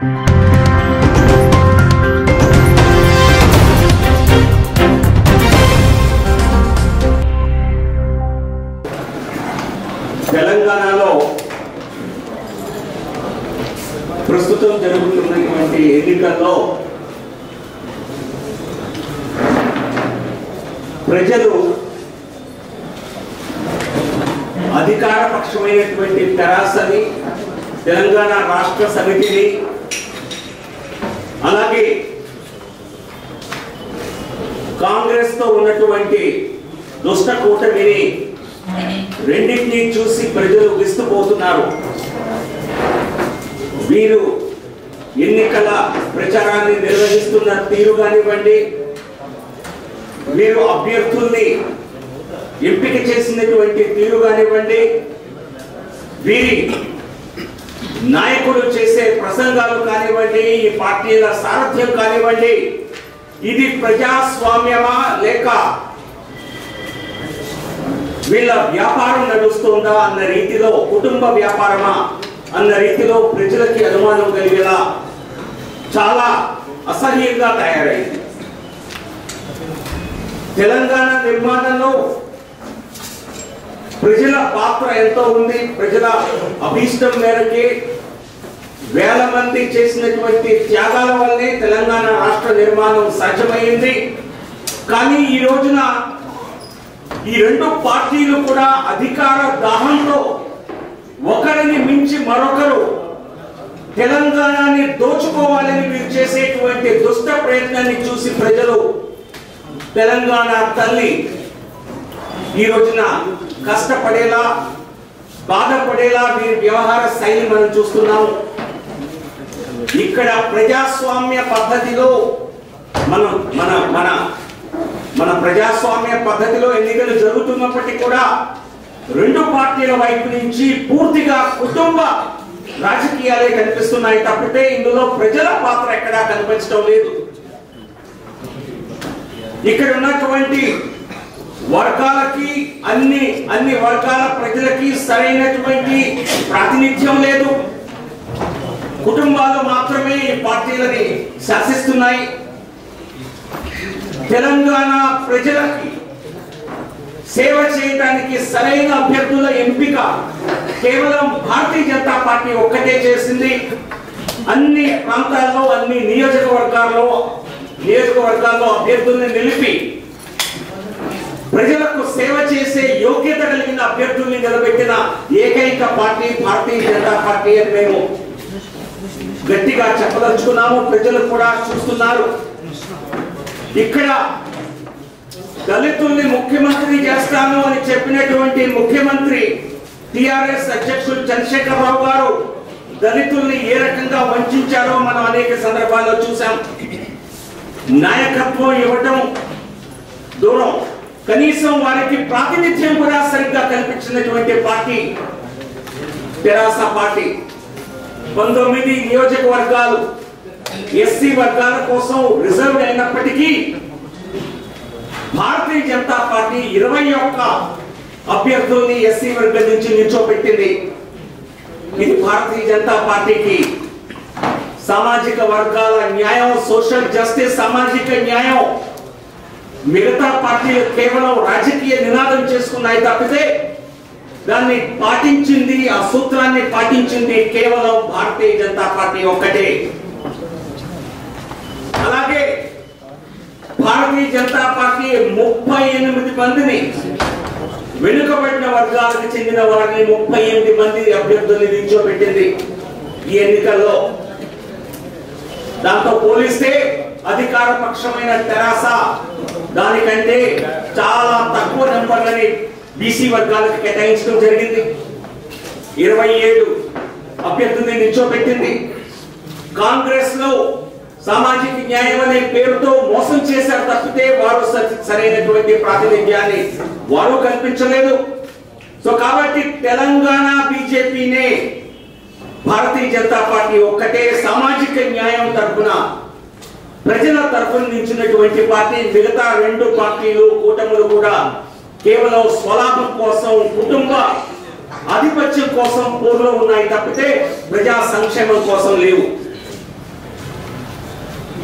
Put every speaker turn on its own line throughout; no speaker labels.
తెలంగాణలో ప్రస్తుతం జరుగుతున్నటువంటి ఎన్నికల్లో ప్రజలు అధికార పక్షమైనటువంటి తెరాసని తెలంగాణ రాష్ట్ర సమితిని అలాగే కాంగ్రెస్ తో ఉన్నటువంటి దుష్ట కూటమిని రెండింటినీ చూసి ప్రజలు విస్తుపోతున్నారు వీరు ఎన్నికల ప్రచారాన్ని నిర్వహిస్తున్న తీరు కానివ్వండి వీరు అభ్యర్థుల్ని ఎంపిక చేసినటువంటి తీరు కానివ్వండి వీరి నాయకులు చేసే ప్రసంగాలు కానివ్వండి ఈ పార్టీల సారథ్యం కానివ్వండి ఇది ప్రజాస్వామ్యమా లేక వీళ్ళ వ్యాపారం నడుస్తుందా అన్న రీతిలో కుటుంబ వ్యాపారమా అన్న రీతిలో ప్రజలకి అనుమానం కలిగేలా చాలా అసహ్యంగా తయారైంది తెలంగాణ నిర్మాణంలో ప్రజల పాత్ర ఎంతో ఉంది ప్రజల అభీష్టం మేరకి వేల మంది చేసినటువంటి త్యాగాల వల్లే తెలంగాణ రాష్ట్ర నిర్మాణం సాధ్యమైంది కానీ ఈ రోజున ఈ రెండు పార్టీలు కూడా అధికార దాహంతో ఒకరిని మించి మరొకరు తెలంగాణని దోచుకోవాలని వీరు చేసేటువంటి దుష్ట ప్రయత్నాన్ని చూసి ప్రజలు తెలంగాణ తల్లి ఈ రోజున కష్టపడేలా బాధపడేలా వీరి వ్యవహార శైలి మనం చూస్తున్నాము ఇక్కడ ప్రజాస్వామ్య పద్ధతిలో మనం మన మన మన ప్రజాస్వామ్య పద్ధతిలో ఎన్నికలు జరుగుతున్నప్పటికీ కూడా రెండు పార్టీల వైపు నుంచి పూర్తిగా కుటుంబ రాజకీయాలే కనిపిస్తున్నాయి తప్పితే ఇందులో ప్రజల పాత్ర ఎక్కడా కనిపించడం లేదు ఇక్కడ ఉన్నటువంటి వర్గాలకి అన్ని అన్ని వర్గాల ప్రజలకి సరైనటువంటి ప్రాతినిధ్యం లేదు కుటుంబాలు మాత్రమే ఈ పార్టీలని శాసిస్తున్నాయి తెలంగాణ ప్రజలకి సేవ చేయడానికి సరైన అభ్యర్థుల ఎంపిక కేవలం భారతీయ జనతా పార్టీ ఒక్కటే చేసింది అన్ని ప్రాంతాల్లో అన్ని నియోజకవర్గాల్లో నియోజకవర్గాల్లో అభ్యర్థుల్ని నిలిపి ప్రజలకు సేవ చేసే యోగ్యత కలిగిన అభ్యర్థుల్ని నిలబెట్టిన ఏకైక పార్టీ భారతీయ జనతా పార్టీ అని మేము గట్టిగా చెప్పదలుచుకున్నాము ప్రజలు కూడా చూస్తున్నారు ఇక్కడ దళితుల్ని ముఖ్యమంత్రి చేస్తాను అని చెప్పినటువంటి ముఖ్యమంత్రి టిఆర్ఎస్ అధ్యక్షుడు చంద్రశేఖరరావు గారు దళితుల్ని ఏ రకంగా వంచారో మనం అనేక సందర్భాల్లో చూసాం నాయకత్వం ఇవ్వటం దూరం కనీసం వారికి ప్రాతినిధ్యం కూడా సరిగ్గా కల్పించినటువంటి పార్టీ తెరాస పార్టీ పంతొమ్మిది నియోజకవర్గాలు ఎస్సీ వర్గాల కోసం రిజర్వ్ అయినప్పటికీ భారతీయ జనతా పార్టీ ఇరవై ఒక్క అభ్యర్థుల్ని ఎస్సీ వర్గం నుంచి నిల్చోబెట్టింది ఇది భారతీయ జనతా పార్టీకి సామాజిక వర్గాల న్యాయం సోషల్ జస్టిస్ సామాజిక న్యాయం మిగతా పార్టీలు కేవలం రాజకీయ నినాదం చేసుకున్నాయి తప్పితే దాన్ని పాటించింది ఆ సూత్రాన్ని పాటించింది కేవలం భారతీయ జనతా పార్టీ ఒక్కటే అలాగే భారతీయ జనతా పార్టీ ముప్పై ఎనిమిది మందిని వెనుకబడిన వర్గాలకు చెందిన వారిని ముప్పై ఎనిమిది మంది అభ్యర్థుల్ని నిల్చోబెట్టింది ఈ ఎన్నికల్లో దాంతో పోలిస్తే అధికార పక్షమైన తెరాస దానికంటే చాలా తక్కువ నెంబర్లని బీసీ వర్గాలకు కేటాయించడం జరిగింది ఇరవై ఏడు అభ్యర్థుల్ని నిల్చోబెట్టింది కాంగ్రెస్ లో సామాజిక న్యాయం అనే పేరుతో మోసం చేశారు తప్పితే వారు స- సరైనటువంటి ప్రాతినిధ్యాన్ని వారు కల్పించలేదు సో కాబట్టి తెలంగాణ బీజేపీనే భారతీయ జనతా పార్టీ ఒక్కటే సామాజిక న్యాయం తరఫున ప్రజల తరఫున నిలిచినటువంటి పార్టీ మిగతా రెండు పార్టీలు కూటములు కూడా కేవలం స్వలాభం కోసం కుటుంబ ఆధిపత్యం కోసం పోరులో ఉన్నాయి తప్పితే ప్రజా సంక్షేమం కోసం లేవు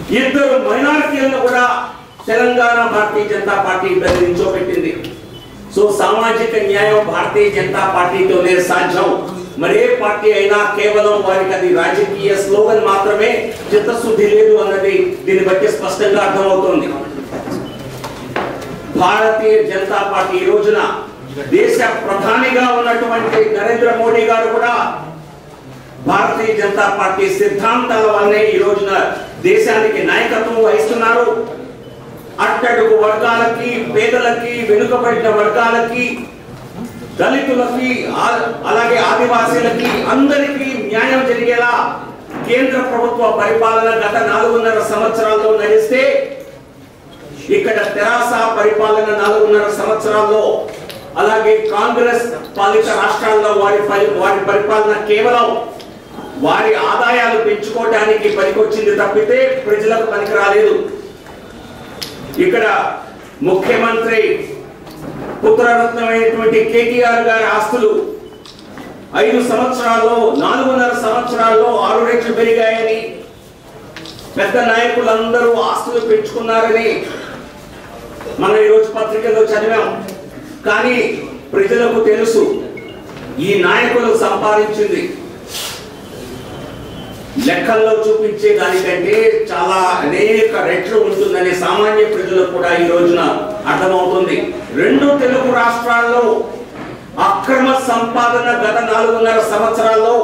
ఇద్దరు మైనారిటీలను కూడా తెలంగాణ భారతీయ జనతా పార్టీ ఇద్దరు నిల్చోబెట్టింది సో సామాజిక న్యాయం భారతీయ జనతా పార్టీతోనే సాధ్యం మరే పార్టీ అయినా కేవలం వారికి అది రాజకీయ స్లోగన్ మాత్రమే చిత్తశుద్ధి లేదు అన్నది దీన్ని బట్టి స్పష్టంగా అర్థమవుతోంది భారతీయ జనతా పార్టీ ఈ రోజున దేశ ప్రధానిగా ఉన్నటువంటి నరేంద్ర మోడీ గారు కూడా భారతీయ జనతా పార్టీ సిద్ధాంతాల వల్లే ఈ రోజున దేశానికి నాయకత్వం వహిస్తున్నారు అట్టడుగు వర్గాలకి పేదలకి వెనుకబడిన వర్గాలకి దళితులకి ఆ- అలాగే ఆదివాసీలకి అందరికీ న్యాయం జరిగేలా కేంద్ర ప్రభుత్వ పరిపాలన గత నాలుగున్నర సంవత్సరాల్లో నడిస్తే ఇక్కడ తెరాస పరిపాలన నాలుగున్నర సంవత్సరాల్లో అలాగే కాంగ్రెస్ పాలిత రాష్ట్రాల్లో వారి పరి- వారి పరిపాలన కేవలం వారి ఆదాయాలు పెంచుకోవడానికి పనికొచ్చింది తప్పితే ప్రజలకు పనికి రాలేదు ఇక్కడ ముఖ్యమంత్రి పుత్రరత్నమైనటువంటి కేటీఆర్ గారి ఆస్తులు ఐదు సంవత్సరాల్లో నాలుగున్నర సంవత్సరాల్లో ఆరు రెట్లు పెరిగాయని పెద్ద నాయకులందరూ ఆస్తులు పెంచుకున్నారని మనం ఈరోజు పత్రికల్లో చదివాం కానీ ప్రజలకు తెలుసు ఈ నాయకులు సంపాదించింది లెక్కల్లో చూపించే దానికంటే చాలా అనేక రెట్లు ఉంటుందనే సామాన్య ప్రజలకు కూడా ఈ రోజున అర్థమవుతుంది రెండు తెలుగు రాష్ట్రాల్లో అక్రమ సంపాదన గత నాలుగున్నర సంవత్సరాల్లో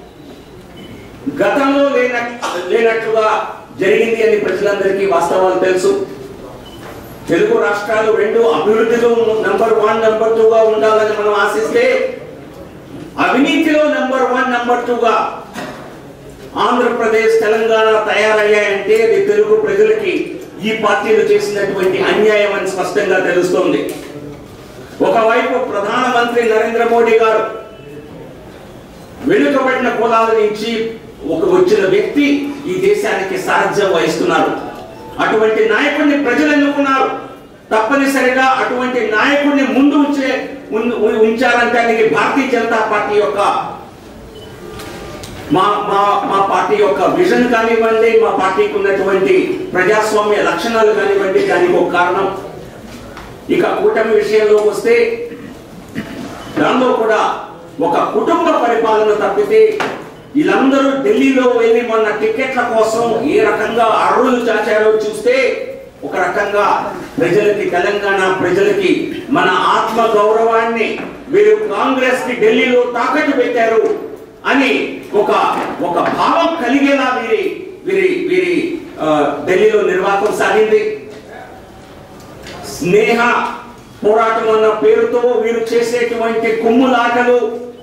గతంలో లేన లేనట్లుగా జరిగింది అని ప్రజలందరికీ వాస్తవాలు తెలుసు తెలుగు రాష్ట్రాలు రెండు అభివృద్ధిలో నంబర్ వన్ నంబర్ టూ గా ఉండాలని మనం ఆశిస్తే అవినీతిలో నంబర్ వన్ నంబర్ టూ గా ఆంధ్రప్రదేశ్ తెలంగాణ తయారయ్యాయంటే అది తెలుగు ప్రజలకి ఈ పార్టీలు చేసినటువంటి అన్యాయం అని స్పష్టంగా తెలుస్తోంది ఒకవైపు ప్రధానమంత్రి నరేంద్ర మోడీ గారు వెనుకబడిన కులాల నుంచి ఒక వచ్చిన వ్యక్తి ఈ దేశానికి సారథ్యం వహిస్తున్నారు అటువంటి నాయకుడిని ప్రజలు ఎన్నుకున్నారు తప్పనిసరిగా అటువంటి నాయకుడిని ముందు ఉంచే ముందు ఉంచారంటే దానికి భారతీయ జనతా పార్టీ యొక్క మా మా మా పార్టీ యొక్క విజన్ కానివ్వండి మా పార్టీకి ఉన్నటువంటి ప్రజాస్వామ్య లక్షణాలు కానివ్వండి దానికి ఒక కారణం ఇక కూటమి విషయంలో వస్తే దానిలో కూడా ఒక కుటుంబ పరిపాలన తప్పితే వీళ్ళందరూ ఢిల్లీలో వెళ్ళి మొన్న టికెట్ల కోసం ఏ రకంగా అరువులు చాచారో చూస్తే ఒక రకంగా ప్రజలకి తెలంగాణ ప్రజలకి మన ఆత్మ గౌరవాన్ని వీరు కాంగ్రెస్ కి ఢిల్లీలో తాకట్టు పెట్టారు అని ఒక ఒక భావం కలిగేలా వీరి వీరి వీరి ఆ, ఢిల్లీలో నిర్వాహకం సాగింది స్నేహ పోరాటం అన్న పేరుతో వీరు చేసేటువంటి కుమ్ములాటలు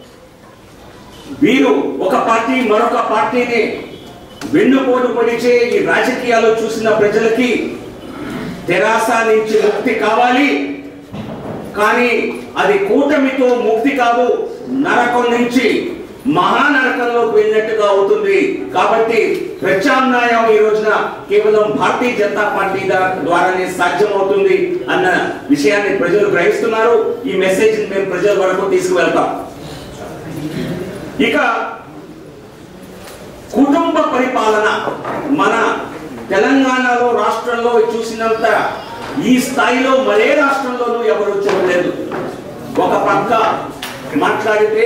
వీరు ఒక పార్టీ మరొక పార్టీని వెన్నుపోటు పొడిచే ఈ రాజకీయాలు చూసిన ప్రజలకి తెరాస నుంచి ముక్తి కావాలి కానీ అది కూటమితో ముక్తి కాదు నరకం నుంచి మహానరకంలోకి వెళ్ళినట్టుగా అవుతుంది కాబట్టి ప్రత్యామ్నాయం ఈ రోజున కేవలం భారతీయ జనతా పార్టీ దా- ద్వారానే సాధ్యమవుతుంది అన్న విషయాన్ని ప్రజలు గ్రహిస్తున్నారు ఈ మెసేజ్ మేము ప్రజల వరకు తీసుకువెళ్తాం ఇక కుటుంబ పరిపాలన మన తెలంగాణలో రాష్ట్రంలో చూసినంత ఈ స్థాయిలో మరే రాష్ట్రంలోనూ ఎవరు చూడలేదు ఒక పక్క మాట్లాడితే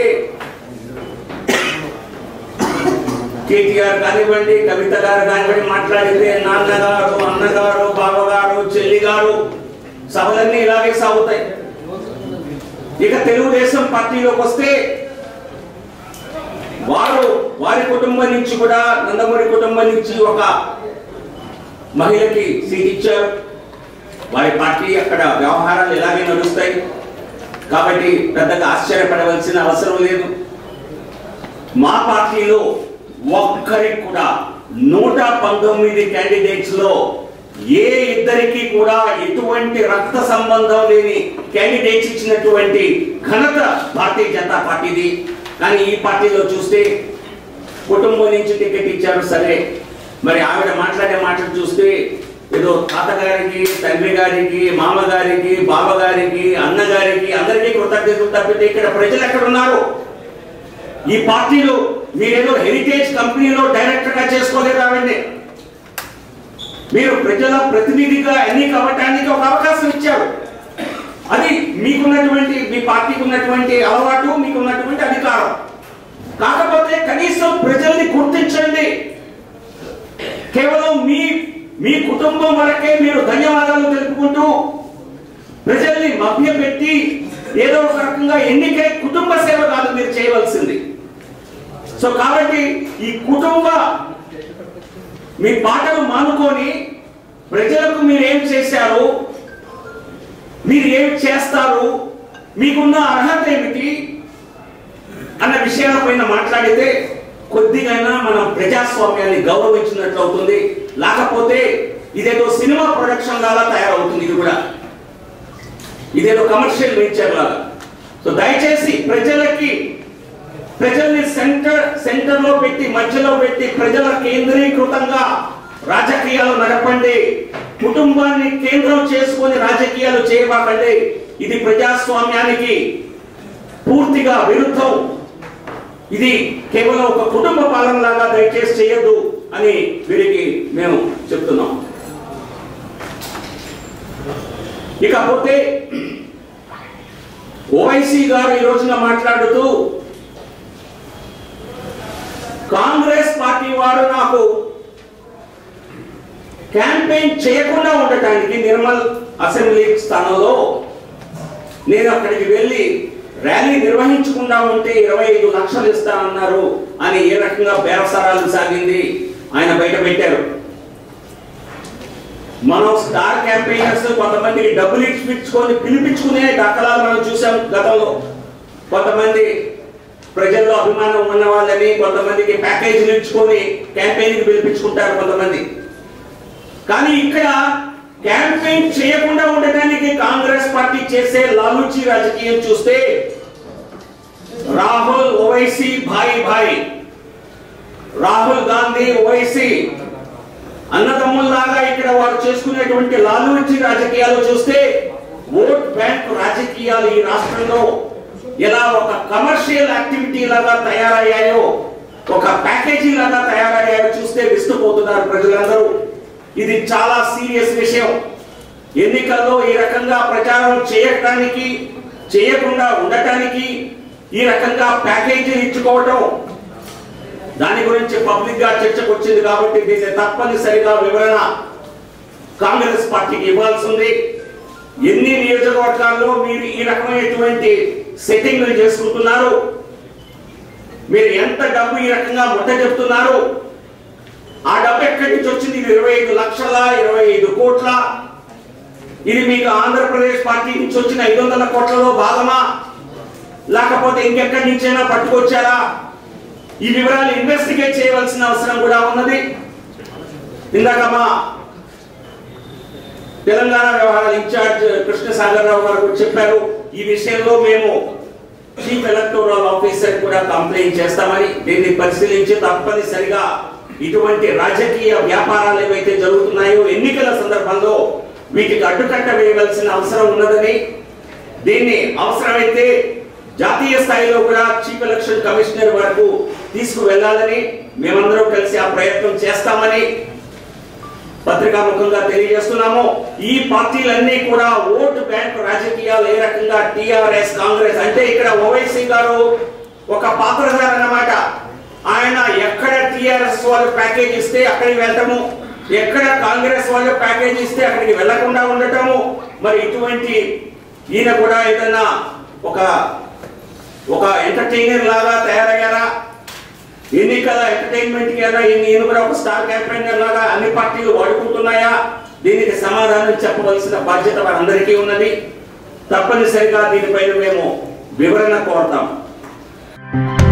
కేటీఆర్ కానివ్వండి కవిత గారు కానివ్వండి మాట్లాడితే నాన్నగారు అన్నగారు బావగారు చెల్లి గారు సభలన్నీ ఇలాగే సాగుతాయి ఇక తెలుగుదేశం పార్టీలోకి వస్తే వారు వారి కుటుంబం నుంచి కూడా నందమూరి కుటుంబం నుంచి ఒక మహిళకి సీట్ ఇచ్చారు వారి పార్టీ అక్కడ వ్యవహారాలు ఇలాగే నడుస్తాయి కాబట్టి పెద్దగా ఆశ్చర్యపడవలసిన అవసరం లేదు మా పార్టీలో ఒక్కరికి కూడా నూట పంతొమ్మిది క్యాండిడేట్స్ లో ఏ ఇద్దరికి కూడా ఎటువంటి రక్త సంబంధం లేని క్యాండిడేట్స్ ఇచ్చినటువంటి ఘనత భారతీయ జనతా పార్టీది కానీ ఈ పార్టీలో చూస్తే కుటుంబం నుంచి టికెట్ ఇచ్చారు సరే మరి ఆవిడ మాట్లాడే మాటలు చూస్తే ఏదో తాతగారికి తండ్రి గారికి మామగారికి బావగారికి అన్నగారికి అందరికీ కృతజ్ఞతలు తప్పితే ఇక్కడ ప్రజలు ఎక్కడ ఉన్నారు ఈ పార్టీలో మీరేదో హెరిటేజ్ కంపెనీలో డైరెక్టర్ గా చేసుకోలేదు ఆవిడ్ని మీరు ప్రజల ప్రతినిధిగా ఎన్నిక అవ్వటానికి ఒక అవకాశం ఇచ్చారు అది మీకున్నటువంటి మీ పార్టీకి ఉన్నటువంటి అలవాటు మీకున్నటువంటి అధికారం కాకపోతే కనీసం ప్రజల్ని గుర్తించండి కేవలం మీ మీ కుటుంబం వరకే మీరు ధన్యవాదాలు తెలుపుకుంటూ ప్రజల్ని మభ్యపెట్టి ఏదో ఒక రకంగా ఎన్నికై కుటుంబ సేవ కాదు మీరు చేయవలసింది సో కాబట్టి ఈ కుటుంబ మీ పాటలు మానుకొని ప్రజలకు మీరు ఏం చేశారు మీరు ఏం చేస్తారు మీకున్న అర్హత ఏమిటి అన్న విషయాలపైన మాట్లాడితే కొద్దిగైనా మనం ప్రజాస్వామ్యాన్ని గౌరవించినట్లు అవుతుంది లేకపోతే ఇదేదో సినిమా ప్రొడక్షన్ లాగా తయారవుతుంది ఇది కూడా ఇదేదో కమర్షియల్ వెంచర్ లాగా సో దయచేసి ప్రజలకి ప్రజల్ని సెంటర్ సెంటర్ లో పెట్టి మధ్యలో పెట్టి ప్రజల కేంద్రీకృతంగా రాజకీయాలు నడపండి కుటుంబాన్ని కేంద్రం చేసుకొని రాజకీయాలు చేయబాకండి ఇది ప్రజాస్వామ్యానికి పూర్తిగా విరుద్ధం ఇది కేవలం ఒక కుటుంబ పాలన లాగా దయచేసి చేయొద్దు అని వీరికి మేము చెప్తున్నాం ఇకపోతే ఓవైసీ గారు ఈ రోజున మాట్లాడుతూ కాంగ్రెస్ పార్టీ వారు నాకు క్యాంపెయిన్ చేయకుండా ఉండటానికి నిర్మల్ అసెంబ్లీ స్థానంలో నేను అక్కడికి వెళ్ళి ర్యాలీ నిర్వహించకుండా ఉంటే ఇరవై ఐదు లక్షలు ఇస్తానన్నారు అని ఏ రకంగా బేరసారాలు సాగింది ఆయన బయట పెట్టారు మనం స్టార్ క్యాంపెయినర్స్ కొంతమందికి డబ్బులు ఇప్పించుకొని పిలిపించుకునే దాఖలాలు మనం చూసాం గతంలో కొంతమంది ప్రజల్లో అభిమానం ఉన్న వాళ్ళని కొంతమందికి ప్యాకేజీలు ఇచ్చుకొని క్యాంపెయిన్ పిలిపించుకుంటారు కొంతమంది కానీ ఇక్కడ క్యాంపెయిన్ చేయకుండా ఉండటానికి కాంగ్రెస్ పార్టీ చేసే లాలూచి రాజకీయం చూస్తే రాహుల్ ఓవైసీ భాయ్ భాయ్ రాహుల్ గాంధీ ఓవైసీ అన్నదమ్ముల్లాగా ఇక్కడ వారు చేసుకునేటువంటి లాలూచి రాజకీయాలు చూస్తే ఓట్ బ్యాంక్ రాజకీయాలు ఈ రాష్ట్రంలో ఎలా ఒక కమర్షియల్ యాక్టివిటీ లాగా తయారయ్యాయో ఒక ప్యాకేజీ లాగా తయారయ్యాయో చూస్తే విస్తుపోతున్నారు ప్రజలందరూ ఇది చాలా సీరియస్ విషయం ఎన్నికల్లో ఈ రకంగా ప్రచారం చేయటానికి చేయకుండా ఉండటానికి ఈ రకంగా ప్యాకేజీలు ఇచ్చుకోవటం దాని గురించి పబ్లిక్ గా చర్చకు వచ్చింది కాబట్టి దీన్ని తప్పనిసరిగా వివరణ కాంగ్రెస్ పార్టీకి ఇవ్వాల్సి ఉంది ఎన్ని నియోజకవర్గాల్లో మీరు ఈ రకమైనటువంటి సెట్టింగ్లు చేసుకుంటున్నారు మీరు ఎంత డబ్బు ఈ రకంగా ముట్ట చెప్తున్నారు ఆ డబ్బు ఎక్కడి నుంచి వచ్చింది ఇది ఇరవై ఐదు లక్షల ఇరవై ఐదు కోట్ల ఇది మీకు ఆంధ్రప్రదేశ్ పార్టీ నుంచి వచ్చిన ఐదు వందల కోట్లలో భాగమా లేకపోతే ఇంకెక్కడి నుంచైనా పట్టుకొచ్చారా ఈ వివరాలు ఇన్వెస్టిగేట్ చేయవలసిన అవసరం కూడా ఉన్నది ఇందాక మా తెలంగాణ వ్యవహారాల ఇన్ఛార్జ్ కృష్ణసాగర్ రావు గారు కూడా చెప్పారు ఈ విషయంలో మేము చీఫ్ ఎలక్టోరల్ ఆఫీసర్ కూడా కంప్లైంట్ చేస్తామని దీన్ని పరిశీలించి తప్పనిసరిగా ఇటువంటి రాజకీయ వ్యాపారాలు ఏవైతే జరుగుతున్నాయో ఎన్నికల సందర్భంలో వీటికి అడ్డుకట్ట వేయవలసిన అవసరం ఉన్నదని దీన్ని అవసరమైతే జాతీయ స్థాయిలో కూడా చీఫ్ ఎలక్షన్ కమిషనర్ వరకు తీసుకువెళ్ళాలని మేమందరం కలిసి ఆ ప్రయత్నం చేస్తామని పత్రికాముఖంగా తెలియజేస్తున్నాము ఈ పార్టీలన్నీ కూడా ఓటు బ్యాంక్ రాజకీయాలు ఏ రకంగా టిఆర్ఎస్ కాంగ్రెస్ అంటే ఇక్కడ ఓవైసీ గారు ఒక పాత్రధార అన్నమాట ఆయన ఎక్కడ టిఆర్ఎస్ వాళ్ళు ప్యాకేజ్ ఇస్తే అక్కడికి వెళ్ళటము ఎక్కడ కాంగ్రెస్ వాళ్ళు ప్యాకేజ్ ఇస్తే అక్కడికి వెళ్లకుండా ఉండటము మరి ఇటువంటి ఈయన కూడా ఏదైనా ఒక ఒక ఎంటర్టైనర్ లాగా తయారయ్యారా ఎన్నికల ఎంటర్టైన్మెంట్ కి అయినా ఈయన ఈయన కూడా ఒక స్టార్ క్యాంపెయినర్ లాగా అన్ని పార్టీలు వాడుకుంటున్నాయా దీనికి సమాధానం చెప్పవలసిన బాధ్యత వారందరికీ ఉన్నది తప్పనిసరిగా దీనిపైన మేము వివరణ కోరతాం